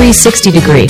360 degree.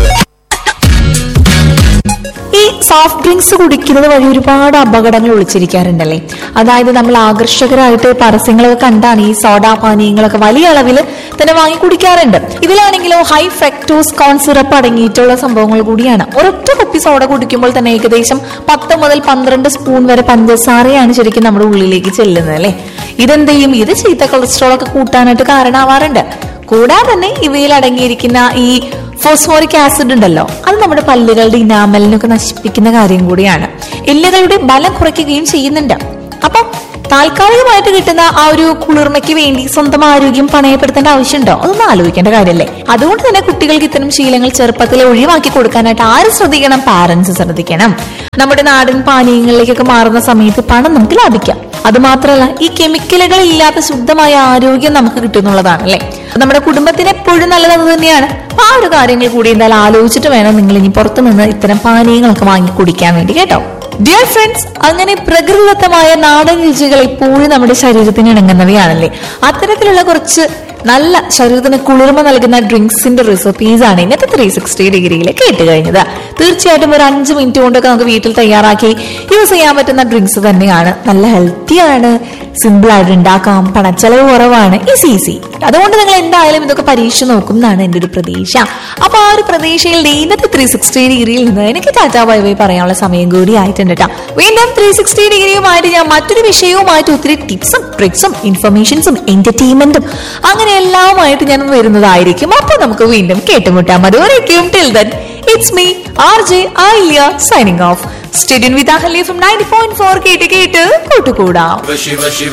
ഈ soft drinks കുടിക്കുന്നത് വഴി ഒരുപാട് അപകടങ്ങൾ ഒളിച്ചിരിക്കാറുണ്ടല്ലേ അതായത് നമ്മൾ ആകർഷകരായിട്ട് പരസ്യങ്ങളൊക്കെ കണ്ടാണ് ഈ സോഡാ പാനീയങ്ങളൊക്കെ വലിയ അളവിൽ തന്നെ വാങ്ങി കുടിക്കാറുണ്ട് ഇതിലാണെങ്കിലോ ഹൈ ഫ്രക്ടോസ് കോൺ സിറപ്പ് അടങ്ങിയിട്ടുള്ള സംഭവങ്ങൾ കൂടിയാണ് ഒരൊറ്റ കുപ്പി സോഡ കുടിക്കുമ്പോൾ തന്നെ ഏകദേശം പത്ത് മുതൽ പന്ത്രണ്ട് സ്പൂൺ വരെ പഞ്ചസാരയാണ് ശരിക്കും നമ്മുടെ ഉള്ളിലേക്ക് ചെല്ലുന്നത് അല്ലേ ഇതെന്ത് ചെയ്യും ഇത് ചീത്ത കൊളസ്ട്രോൾ ഒക്കെ കൂട്ടാനായിട്ട് കാരണമാവാറുണ്ട് കൂടാതെ തന്നെ ഇവയിൽ അടങ്ങിയിരിക്കുന്ന ഈ ഫോസ്ഫോറിക് ആസിഡ് ഉണ്ടല്ലോ അത് നമ്മുടെ പല്ലുകളുടെ ഇനാമലിനൊക്കെ നശിപ്പിക്കുന്ന കാര്യം കൂടിയാണ് എല്ലുകളുടെ ബലം കുറയ്ക്കുകയും ചെയ്യുന്നുണ്ട് അപ്പം താൽക്കാലികമായിട്ട് കിട്ടുന്ന ആ ഒരു കുളിർമയ്ക്ക് വേണ്ടി സ്വന്തം ആരോഗ്യം പണയപ്പെടുത്തേണ്ട ആവശ്യമുണ്ടോ അതൊന്നും ആലോചിക്കേണ്ട കാര്യമല്ലേ അതുകൊണ്ട് തന്നെ കുട്ടികൾക്ക് ഇത്തരം ശീലങ്ങൾ ചെറുപ്പത്തിലെ ഒഴിവാക്കി കൊടുക്കാനായിട്ട് ആര് ശ്രദ്ധിക്കണം പാരന്റ്സ് ശ്രദ്ധിക്കണം നമ്മുടെ നാടൻ പാനീയങ്ങളിലേക്കൊക്കെ മാറുന്ന സമയത്ത് പണം നമുക്ക് ലാഭിക്കാം അത് മാത്രമല്ല ഈ കെമിക്കലുകൾ ഇല്ലാത്ത ശുദ്ധമായ ആരോഗ്യം നമുക്ക് കിട്ടുന്നുള്ളതാണ് അല്ലേ നമ്മുടെ കുടുംബത്തിന് എപ്പോഴും നല്ലത് അത് തന്നെയാണ് അപ്പൊ ആ ഒരു കാര്യങ്ങൾ കൂടി എന്തായാലും ആലോചിച്ചിട്ട് വേണം നിങ്ങൾ ഇനി പുറത്തു നിന്ന് ഇത്തരം പാനീയങ്ങളൊക്കെ വാങ്ങി കുടിക്കാൻ വേണ്ടി കേട്ടോ ഡിയർ ഫ്രണ്ട്സ് അങ്ങനെ പ്രകൃതിദത്തമായ നാടൻ രുചികൾ എപ്പോഴും നമ്മുടെ ശരീരത്തിന് ഇണങ്ങുന്നവയാണല്ലേ അത്തരത്തിലുള്ള കുറച്ച് നല്ല ശരീരത്തിന് കുളിർമ നൽകുന്ന ഡ്രിങ്ക്സിന്റെ റെസിപ്പീസ് ആണ് ഇന്നത്തെ ത്രീ സിക്സ്റ്റി ഡിഗ്രിയിൽ കേട്ട് കഴിഞ്ഞത് തീർച്ചയായിട്ടും ഒരു അഞ്ച് മിനിറ്റ് കൊണ്ടൊക്കെ നമുക്ക് വീട്ടിൽ തയ്യാറാക്കി യൂസ് ചെയ്യാൻ പറ്റുന്ന ഡ്രിങ്ക്സ് തന്നെയാണ് നല്ല ഹെൽത്തിയാണ് സിമ്പിൾ ആയിട്ട് ഉണ്ടാക്കാം പണച്ചെലവ് കുറവാണ് ഈസി ഈസി അതുകൊണ്ട് നിങ്ങൾ എന്തായാലും ഇതൊക്കെ പരീക്ഷ നോക്കും എന്നാണ് എന്റെ ഒരു പ്രതീക്ഷ അപ്പൊ ആ ഒരു പ്രതീക്ഷയിൽ ദേ ഇന്നത്തെ ത്രീ സിക്സ്റ്റി ഡിഗ്രിയിൽ നിന്ന് എനിക്ക് ടാറ്റാ ബൈ ബൈ പറയാനുള്ള സമയം കൂടി ആയിട്ടുണ്ട് കേട്ടോ വീണ്ടും ത്രീ സിക്സ്റ്റി ഡിഗ്രിയുമായിട്ട് ഞാൻ മറ്റൊരു വിഷയവുമായിട്ട് ഒത്തിരി ടിപ്സും ട്രിക്സും ഇൻഫർമേഷൻസും എന്റർടൈൻമെന്റും അങ്ങനെ എല്ലാമായിട്ട് ഞാൻ വരുന്നതായിരിക്കും അപ്പൊ നമുക്ക് വീണ്ടും കേട്ടുമുട്ടാം അതുവരേക്കും till then it's me R J Ayilya signing off stay tuned with Ahalya from ninety point four കേട്ട് കേട്ട് കൂട്ടുകൂടാം